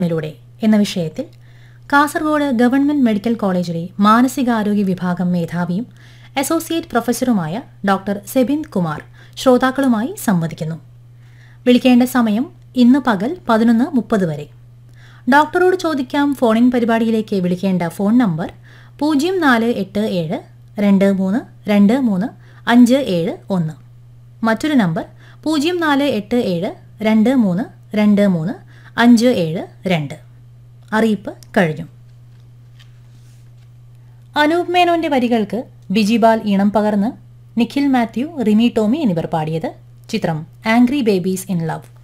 ിലൂടെ എന്ന വിഷയത്തിൽ Kasaragod government medical കോളേജിലെ മാനസികാരോഗ്യ വിഭാഗം മേധാവിയും അസോസിയേറ്റ് പ്രൊഫസറുമായ ഡോക്ടർ സെബിന്ദ് കുമാർ ശ്രോതാക്കളുമായി സംവദിക്കുന്നു വിളിക്കേണ്ട സമയം ഇന്ന് പകൽ പതിനൊന്ന് മുപ്പത് വരെ ഡോക്ടറോട് ചോദിക്കാം ഫോണിൻ പരിപാടിയിലേക്ക് വിളിക്കേണ്ട ഫോൺ നമ്പർ പൂജ്യം നാല് എട്ട് ഏഴ് രണ്ട് മൂന്ന് രണ്ട് മൂന്ന് അഞ്ച് ഏഴ് ഒന്ന് മറ്റൊരു നമ്പർ പൂജ്യം നാല് എട്ട് ഏഴ് രണ്ട് മൂന്ന് രണ്ട് മൂന്ന് അഞ്ച് ഏഴ് രണ്ട് അറിയിപ്പ് കഴിഞ്ഞു അനൂപ് മേനോന്റെ വരികൾക്ക് ബിജിബാൽ ഈണം പകർന്ന് നിഖിൽ മാത്യു റിമി ടോമി എന്നിവർ പാടിയത് ചിത്രം ആംഗ്രി ബേബീസ് ഇൻ ലവ്